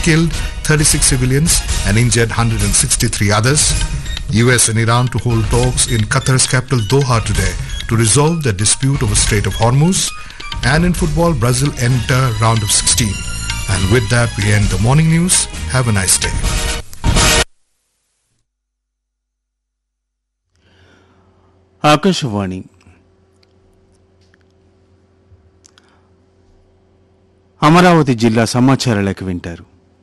killed 36 civilians and injured 163 others. US and Iran to hold talks in Qatar's capital Doha today to resolve the dispute over Strait of Hormuz. And in football, Brazil enter round of 16. And with that, we end the morning news. Have a nice day. Akashvani Amaravati జిల్లా సమాచారాలకు వింటారు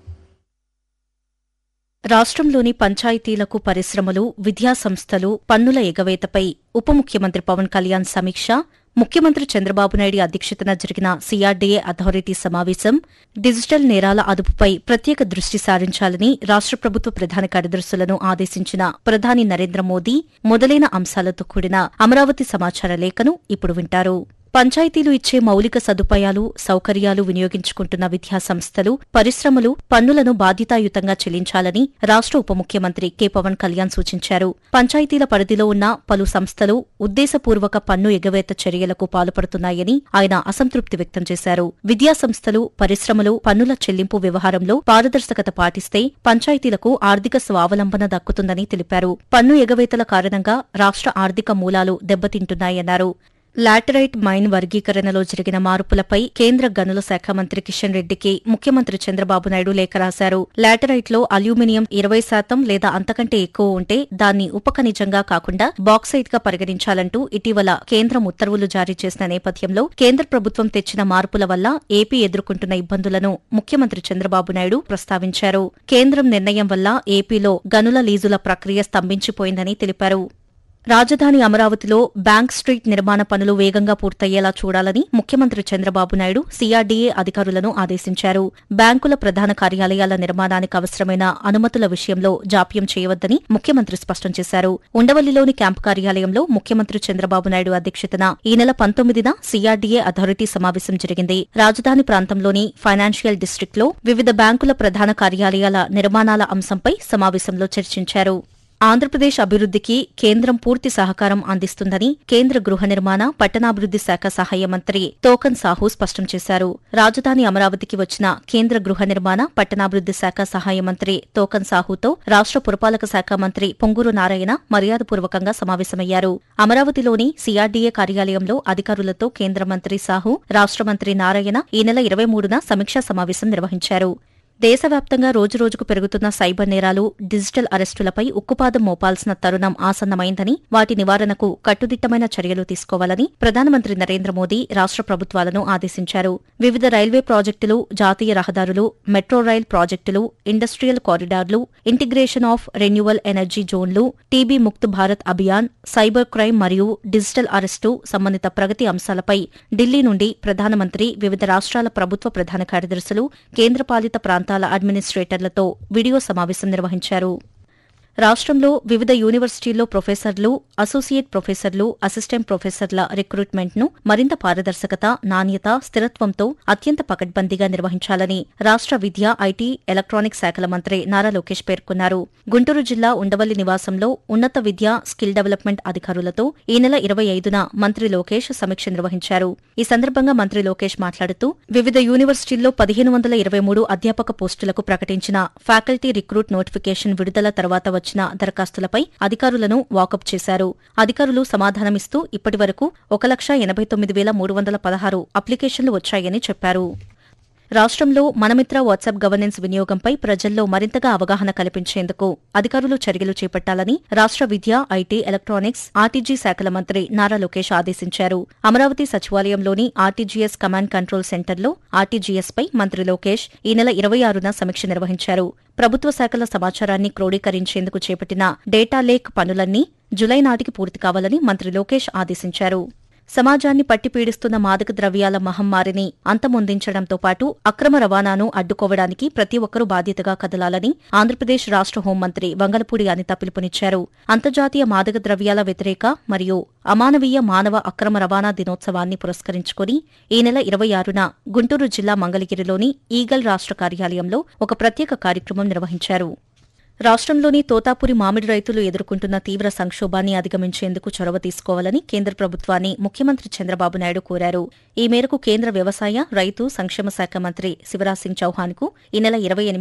రాష్ట్రంలోని పంచాయతీలకు పరిశ్రమలు విద్యా సంస్థలు పన్నుల ఎగవేతపై ఉప ముఖ్యమంత్రి పవన్ కళ్యాణ్ సమీక్ష ముఖ్యమంత్రి చంద్రబాబు నాయుడు అధ్యక్షతన జరిగిన సీఆర్డీఏ అథారిటీ సమావేశం డిజిటల్ నేరాల అదుపుపై ప్రత్యేక దృష్టి సారించాలని రాష్ట్ర ప్రభుత్వ ప్రధాన కార్యదర్శులను ఆదేశించిన ప్రధాని నరేంద్ర మోదీ మొదలైన అంశాలతో కూడిన అమరావతి సమాచార లేఖను ఇప్పుడు వింటారు పంచాయతీలు ఇచ్చే మౌలిక సదుపాయాలు సౌకర్యాలు వినియోగించుకుంటున్న విద్యా సంస్థలు పరిశ్రమలు పన్నులను బాధ్యతాయుతంగా చెల్లించాలని రాష్ట్ర ఉప ముఖ్యమంత్రి కె పవన్ కళ్యాణ్ సూచించారు పంచాయతీల పరిధిలో ఉన్న పలు సంస్థలు ఉద్దేశపూర్వక పన్ను ఎగవేత చర్యలకు పాల్పడుతున్నాయని ఆయన అసంతృప్తి వ్యక్తం చేశారు విద్యా సంస్థలు పరిశ్రమలు పన్నుల చెల్లింపు వ్యవహారంలో పారదర్శకత పాటిస్తే పంచాయతీలకు ఆర్థిక స్వావలంబన దక్కుతుందని తెలిపారు పన్ను ఎగవేతల కారణంగా రాష్ట్ర ఆర్థిక మూలాలు దెబ్బతింటున్నాయన్నారు లాటరైట్ మైన్ వర్గీకరణలో జరిగిన మార్పులపై కేంద్ర గనుల శాఖ మంత్రి కిషన్ రెడ్డికి ముఖ్యమంత్రి చంద్రబాబు నాయుడు లేఖ రాశారు లాటరైట్లో అల్యూమినియం ఇరవై శాతం లేదా అంతకంటే ఎక్కువ ఉంటే దాన్ని ఉపఖనిజంగా కాకుండా బాక్సైట్ గా పరిగణించాలంటూ ఇటీవల కేంద్రం ఉత్తర్వులు జారీ చేసిన నేపథ్యంలో కేంద్ర ప్రభుత్వం తెచ్చిన మార్పుల వల్ల ఏపీ ఎదుర్కొంటున్న ఇబ్బందులను ముఖ్యమంత్రి చంద్రబాబు నాయుడు ప్రస్తావించారు కేంద్రం నిర్ణయం వల్ల ఏపీలో గనుల లీజుల ప్రక్రియ స్తంభించిపోయిందని తెలిపారు రాజధాని అమరావతిలో బ్యాంక్ స్ట్రీట్ నిర్మాణ పనులు వేగంగా పూర్తయ్యేలా చూడాలని ముఖ్యమంత్రి చంద్రబాబు నాయుడు సీఆర్డీఏ అధికారులను ఆదేశించారు బ్యాంకుల ప్రధాన కార్యాలయాల నిర్మాణానికి అవసరమైన అనుమతుల విషయంలో జాప్యం చేయవద్దని ముఖ్యమంత్రి స్పష్టం చేశారు ఉండవల్లిలోని క్యాంపు కార్యాలయంలో ముఖ్యమంత్రి చంద్రబాబు నాయుడు అధ్యక్షతన ఈ నెల పంతొమ్మిదిన సీఆర్డీఏ అథారిటీ సమావేశం జరిగింది రాజధాని ప్రాంతంలోని ఫైనాన్షియల్ డిస్టిక్ట్లో వివిధ బ్యాంకుల ప్రధాన కార్యాలయాల నిర్మాణాల అంశంపై సమావేశంలో చర్చించారు ఆంధ్రప్రదేశ్ అభివృద్ధికి కేంద్రం పూర్తి సహకారం అందిస్తుందని కేంద్ర గృహ నిర్మాణ పట్టణాభివృద్ది శాఖ సహాయ మంత్రి తోకన్ సాహు స్పష్టం చేశారు రాజధాని అమరావతికి వచ్చిన కేంద్ర గృహ నిర్మాణ పట్టణాభివృద్ది శాఖ సహాయ మంత్రి తోకన్ సాహుతో రాష్ట్ర పురపాలక శాఖ మంత్రి పొంగూరు నారాయణ మర్యాదపూర్వకంగా సమావేశమయ్యారు అమరావతిలోని సీఆర్డీఏ కార్యాలయంలో అధికారులతో కేంద్ర మంత్రి సాహు రాష్ట్ర మంత్రి నారాయణ ఈ నెల ఇరవై మూడున సమీక్షా సమావేశం నిర్వహించారు దేశవ్యాప్తంగా రోజురోజుకు పెరుగుతున్న సైబర్ నేరాలు డిజిటల్ అరెస్టులపై ఉక్కుపాదం మోపాల్సిన తరుణం ఆసన్నమైందని వాటి నివారణకు కట్టుదిట్టమైన చర్యలు తీసుకోవాలని ప్రధానమంత్రి నరేంద్ర మోదీ రాష్ట్ర ప్రభుత్వాలను ఆదేశించారు వివిధ రైల్వే ప్రాజెక్టులు జాతీయ రహదారులు మెట్రో రైల్ ప్రాజెక్టులు ఇండస్ట్రియల్ కారిడార్లు ఇంటిగ్రేషన్ ఆఫ్ రెన్యువల్ ఎనర్జీ జోన్లు TB Mukt Bharat Abhiyan cyber crime మరియు డిజిటల్ అరెస్టు సంబంధిత ప్రగతి అంశాలపై ఢిల్లీ నుండి ప్రధానమంత్రి వివిధ రాష్ట్రాల ప్రభుత్వ ప్రధాన కార్యదర్శులు కేంద్రపాలిత ప్రాంతాల అడ్మినిస్ట్రేటర్లతో వీడియో సమావేశం నిర్వహించారు రాష్ట్రంలో వివిధ యూనివర్సిటీల్లో ప్రొఫెసర్లు అసోసియేట్ ప్రొఫెసర్లు అసిస్టెంట్ ప్రొఫెసర్ల రిక్రూట్మెంట్ను మరింత పారదర్శకత నాణ్యత స్థిరత్వంతో అత్యంత పకడ్బందీగా నిర్వహించాలని రాష్ట్ర విద్య ఐటీ ఎలక్ట్రానిక్స్ శాఖల మంత్రి నారా లోకేష్ పేర్కొన్నారు గుంటూరు జిల్లా ఉండవల్లి నివాసంలో ఉన్నత విద్య స్కిల్ డెవలప్మెంట్ అధికారులతో ఈ నెల ఇరవై ఐదున మంత్రి లోకేష్ సమీక్ష నిర్వహించారు ఈ సందర్భంగా మంత్రి లోకేష్ మాట్లాడుతూ వివిధ యూనివర్సిటీల్లో పదిహేను వందల ఇరవై మూడు అధ్యాపక పోస్టులకు ప్రకటించిన ఫ్యాకల్టీ రిక్రూట్ నోటిఫికేషన్ విడుదల తర్వాత వచ్చిన దరఖాస్తులపై అధికారులను వాకప్ చేశారు అధికారులు సమాధానమిస్తూ ఇప్పటివరకు ఒక లక్ష ఎనభై తొమ్మిది వేల మూడు వందల పదహారు అప్లికేషన్లు వచ్చాయని చెప్పారు రాష్ట్రంలో మనమిత్ర వాట్సాప్ గవర్నెన్స్ వినియోగంపై ప్రజల్లో మరింతగా అవగాహన కల్పించేందుకు అధికారులు చర్యలు చేపట్టాలని రాష్ట్ర విద్య ఐటీ ఎలక్ట్రానిక్స్ ఆర్టీజీ శాఖల మంత్రి నారా లోకేష్ ఆదేశించారు అమరావతి సచివాలయంలోని ఆర్టీజీఎస్ కమాండ్ కంట్రోల్ సెంటర్లో ఆర్టీజీఎస్పై మంత్రి లోకేష్ ఈ నెల ఇరవై ఆరున సమీక్ష నిర్వహించారు ప్రభుత్వ శాఖల సమాచారాన్ని క్రోడీకరించేందుకు చేపట్టిన డేటా లేక్ పనులన్నీ జులై నాటికి పూర్తి కావాలని మంత్రి లోకేష్ ఆదేశించారు సమాజాన్ని పట్టి పీడిస్తున్న మాదక ద్రవ్యాల మహమ్మారిని అంతమొందించడంతో పాటు అక్రమ రవాణాను అడ్డుకోవడానికి ప్రతి ఒక్కరూ బాధ్యతగా కదలాలని ఆంధ్రప్రదేశ్ రాష్ట్ర హోంమంత్రి వంగలపూడి అనిత పిలుపునిచ్చారు అంతర్జాతీయ మాదక ద్రవ్యాల వ్యతిరేక మరియు అమానవీయ మానవ అక్రమ రవాణా దినోత్సవాన్ని పురస్కరించుకుని ఈ నెల ఇరవై ఆరున గుంటూరు జిల్లా మంగళగిరిలోని ఈగల్ రాష్ట్ర కార్యాలయంలో ఒక ప్రత్యేక కార్యక్రమం నిర్వహించారు రాష్ట్రంలోని తోతాపురి మామిడి రైతులు ఎదుర్కొంటున్న తీవ్ర సంక్షోభాన్ని అధిగమించేందుకు చొరవ తీసుకోవాలని కేంద్ర ప్రభుత్వాన్ని ముఖ్యమంత్రి చంద్రబాబు నాయుడు కోరారు ఈ మేరకు కేంద్ర వ్యవసాయ రైతు సంక్షేమ శాఖ మంత్రి శివరాజ్ సింగ్ చౌహాన్ కు ఈ నెల ఇరవై